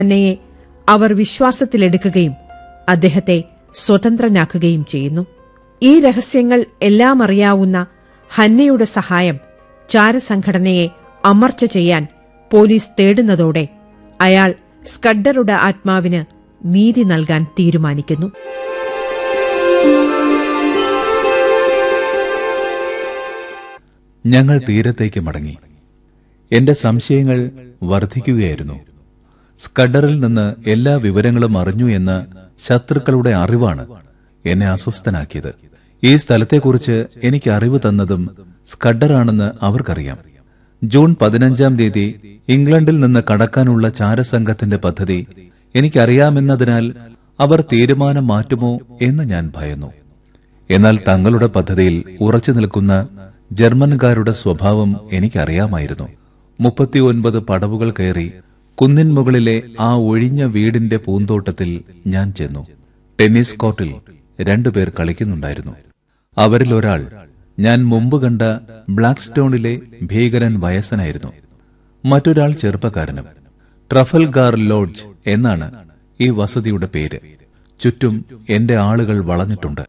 ഹന്നയെ അവർ വിശ്വാസത്തിലെടുക്കുകയും അദ്ദേഹത്തെ സ്വതന്ത്രനാക്കുകയും ചെയ്യുന്നു ഈ രഹസ്യങ്ങൾ എല്ലാം അറിയാവുന്ന ഹന്നയുടെ സഹായം ചാരസംഘടനയെ അമർച്ച ചെയ്യാൻ പോലീസ് തേടുന്നതോടെ അയാൾ സ്കഡറുടെ ആത്മാവിന് നീതി നൽകാൻ തീരുമാനിക്കുന്നു ഞങ്ങൾ തീരത്തേക്ക് മടങ്ങി എന്റെ സംശയങ്ങൾ വർദ്ധിക്കുകയായിരുന്നു സ്കഡറിൽ നിന്ന് എല്ലാ വിവരങ്ങളും അറിഞ്ഞു എന്ന ശത്രുക്കളുടെ അറിവാണ് എന്നെ അസ്വസ്ഥനാക്കിയത് ഈ സ്ഥലത്തെക്കുറിച്ച് എനിക്ക് അറിവ് തന്നതും സ്കഡറാണെന്ന് അവർക്കറിയാം ജൂൺ പതിനഞ്ചാം തീയതി ഇംഗ്ലണ്ടിൽ നിന്ന് കടക്കാനുള്ള ചാരസംഘത്തിന്റെ പദ്ധതി എനിക്കറിയാമെന്നതിനാൽ അവർ തീരുമാനം മാറ്റുമോ എന്ന് ഞാൻ ഭയന്നു എന്നാൽ തങ്ങളുടെ പദ്ധതിയിൽ ഉറച്ചു നിൽക്കുന്ന ജർമ്മൻകാരുടെ സ്വഭാവം എനിക്കറിയാമായിരുന്നു മുപ്പത്തിയൊൻപത് പടവുകൾ കയറി കുന്നിൻ മുകളിലെ ആ ഒഴിഞ്ഞ വീടിന്റെ പൂന്തോട്ടത്തിൽ ഞാൻ ചെന്നു ടെന്നീസ് കോർട്ടിൽ രണ്ടുപേർ കളിക്കുന്നുണ്ടായിരുന്നു അവരിൽ ഒരാൾ ഞാൻ മുമ്പ് കണ്ട ബ്ലാക്ക് സ്റ്റോണിലെ ഭീകരൻ വയസ്സനായിരുന്നു മറ്റൊരാൾ ചെറുപ്പക്കാരനും ട്രഫൽഗാർ ലോഡ്ജ് എന്നാണ് ഈ വസതിയുടെ പേര് ചുറ്റും എന്റെ ആളുകൾ വളഞ്ഞിട്ടുണ്ട്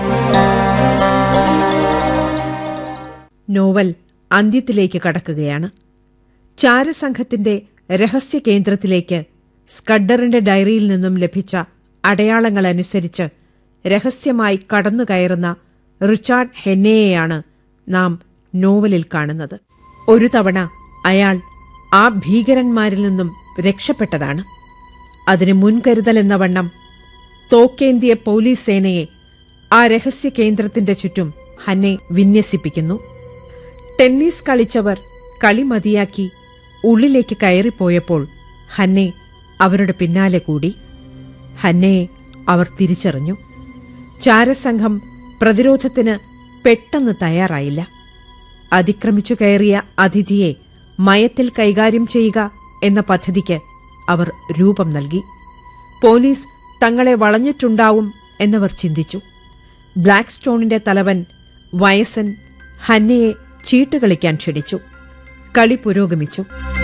നോവൽ അന്ത്യത്തിലേക്ക് കടക്കുകയാണ് ചാരസംഘത്തിന്റെ രഹസ്യ കേന്ദ്രത്തിലേക്ക് സ്കഡറിന്റെ ഡയറിയിൽ നിന്നും ലഭിച്ച അടയാളങ്ങൾ അനുസരിച്ച് രഹസ്യമായി കടന്നുകയറുന്ന റിച്ചാർഡ് ഹെന്നയെയാണ് നാം നോവലിൽ കാണുന്നത് ഒരു തവണ അയാൾ ആ ഭീകരന്മാരിൽ നിന്നും രക്ഷപ്പെട്ടതാണ് അതിന് മുൻകരുതൽ എന്ന വണ്ണം തോക്കേന്തിയ പോലീസ് സേനയെ ആ രഹസ്യ കേന്ദ്രത്തിന്റെ ചുറ്റും ഹന്നെ വിന്യസിപ്പിക്കുന്നു ടെന്നീസ് കളിച്ചവർ കളി മതിയാക്കി ഉള്ളിലേക്ക് കയറിപ്പോയപ്പോൾ ഹന്നെ അവരുടെ പിന്നാലെ കൂടി ഹന്നയെ അവർ തിരിച്ചറിഞ്ഞു ചാരസംഘം പ്രതിരോധത്തിന് പെട്ടെന്ന് തയ്യാറായില്ല അതിക്രമിച്ചു കയറിയ അതിഥിയെ മയത്തിൽ കൈകാര്യം ചെയ്യുക എന്ന പദ്ധതിക്ക് അവർ രൂപം നൽകി പോലീസ് തങ്ങളെ വളഞ്ഞിട്ടുണ്ടാവും എന്നവർ ചിന്തിച്ചു ബ്ലാക്ക് സ്റ്റോണിന്റെ തലവൻ വയസ്സൻ ഹന്നയെ ചീട്ടുകളിക്കാൻ ക്ഷണിച്ചു കളി പുരോഗമിച്ചു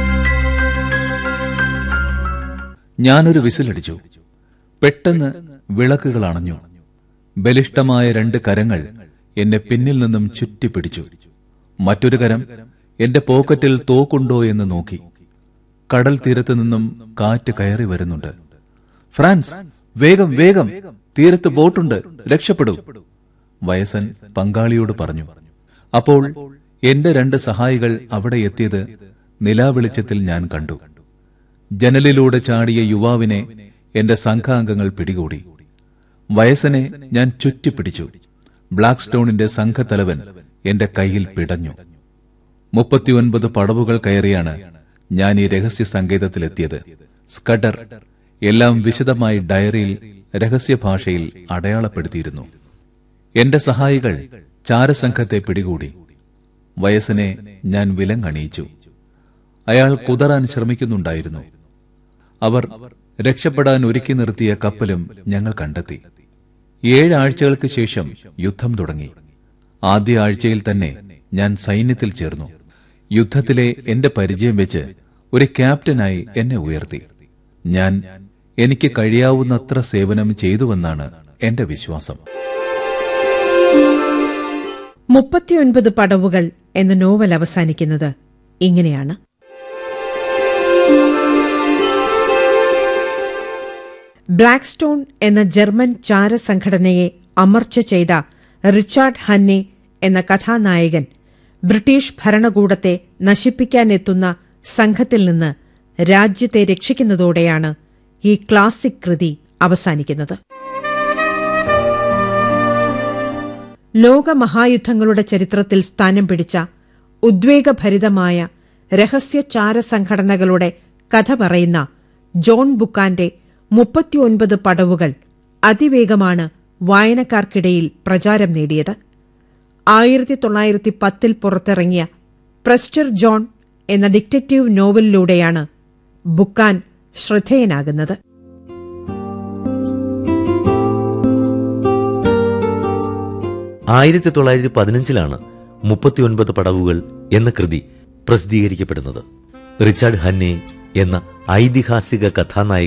ഞാനൊരു വിസിലടിച്ചു പെട്ടെന്ന് വിളക്കുകൾ അണഞ്ഞു ബലിഷ്ടമായ രണ്ട് കരങ്ങൾ എന്നെ പിന്നിൽ നിന്നും ചുറ്റിപ്പിടിച്ചു മറ്റൊരു കരം എന്റെ പോക്കറ്റിൽ തോക്കുണ്ടോ എന്ന് നോക്കി കടൽ തീരത്ത് നിന്നും കാറ്റ് കയറി വരുന്നുണ്ട് ഫ്രാൻസ് വേഗം വേഗം തീരത്ത് ബോട്ടുണ്ട് രക്ഷപ്പെടൂ വയസ്സൻ പങ്കാളിയോട് പറഞ്ഞു അപ്പോൾ എന്റെ രണ്ട് സഹായികൾ അവിടെ എത്തിയത് നിലാവെളിച്ചത്തിൽ ഞാൻ കണ്ടു ജനലിലൂടെ ചാടിയ യുവാവിനെ എന്റെ സംഘാംഗങ്ങൾ പിടികൂടി വയസ്സനെ ഞാൻ ചുറ്റിപ്പിടിച്ചു ബ്ലാക്ക് സ്റ്റോണിന്റെ സംഘത്തലവൻ എന്റെ കയ്യിൽ പിടഞ്ഞു മുപ്പത്തിയൊൻപത് പടവുകൾ കയറിയാണ് ഞാൻ ഈ രഹസ്യ സങ്കേതത്തിലെത്തിയത് സ്കഡർ എല്ലാം വിശദമായി ഡയറിയിൽ രഹസ്യ ഭാഷയിൽ അടയാളപ്പെടുത്തിയിരുന്നു എന്റെ സഹായികൾ ചാരസംഘത്തെ പിടികൂടി വയസ്സിനെ ഞാൻ വിലങ്ങണിയിച്ചു അയാൾ കുതറാൻ ശ്രമിക്കുന്നുണ്ടായിരുന്നു അവർ രക്ഷപ്പെടാൻ ഒരുക്കി നിർത്തിയ കപ്പലും ഞങ്ങൾ കണ്ടെത്തി ഏഴ് ആഴ്ചകൾക്ക് ശേഷം യുദ്ധം തുടങ്ങി ആദ്യ ആഴ്ചയിൽ തന്നെ ഞാൻ സൈന്യത്തിൽ ചേർന്നു യുദ്ധത്തിലെ എന്റെ പരിചയം വെച്ച് ഒരു ക്യാപ്റ്റനായി എന്നെ ഉയർത്തി ഞാൻ എനിക്ക് കഴിയാവുന്നത്ര സേവനം ചെയ്തുവെന്നാണ് എന്റെ വിശ്വാസം മുപ്പത്തിയൊൻപത് പടവുകൾ എന്ന നോവൽ അവസാനിക്കുന്നത് ഇങ്ങനെയാണ് ബ്ലാക്ക് സ്റ്റോൺ എന്ന ജർമ്മൻ ചാരസംഘടനയെ അമർച്ച ചെയ്ത റിച്ചാർഡ് ഹന്നെ എന്ന കഥാനായകൻ ബ്രിട്ടീഷ് ഭരണകൂടത്തെ നശിപ്പിക്കാനെത്തുന്ന സംഘത്തിൽ നിന്ന് രാജ്യത്തെ രക്ഷിക്കുന്നതോടെയാണ് ഈ ക്ലാസിക് കൃതി അവസാനിക്കുന്നത് ലോകമഹായുദ്ധങ്ങളുടെ ചരിത്രത്തിൽ സ്ഥാനം പിടിച്ച ഉദ്വേഗഭരിതമായ രഹസ്യചാര സംഘടനകളുടെ കഥ പറയുന്ന ജോൺ ബുക്കാന്റെ മുപ്പത്തിയൊൻപത് പടവുകൾ അതിവേഗമാണ് വായനക്കാർക്കിടയിൽ പ്രചാരം നേടിയത് ആയിരത്തി തൊള്ളായിരത്തി പത്തിൽ പുറത്തിറങ്ങിയ പ്രസ്റ്റർ ജോൺ എന്ന ഡിറ്റക്റ്റീവ് നോവലിലൂടെയാണ് ബുക്കാൻ ശ്രദ്ധേയനാകുന്നത് ആയിരത്തി തൊള്ളായിരത്തി പതിനഞ്ചിലാണ് മുപ്പത്തിയൊൻപത് പടവുകൾ എന്ന കൃതി പ്രസിദ്ധീകരിക്കപ്പെടുന്നത് റിച്ചാർഡ് ഹന്നെ എന്ന ഐതിഹാസിക കഥാനായകൻ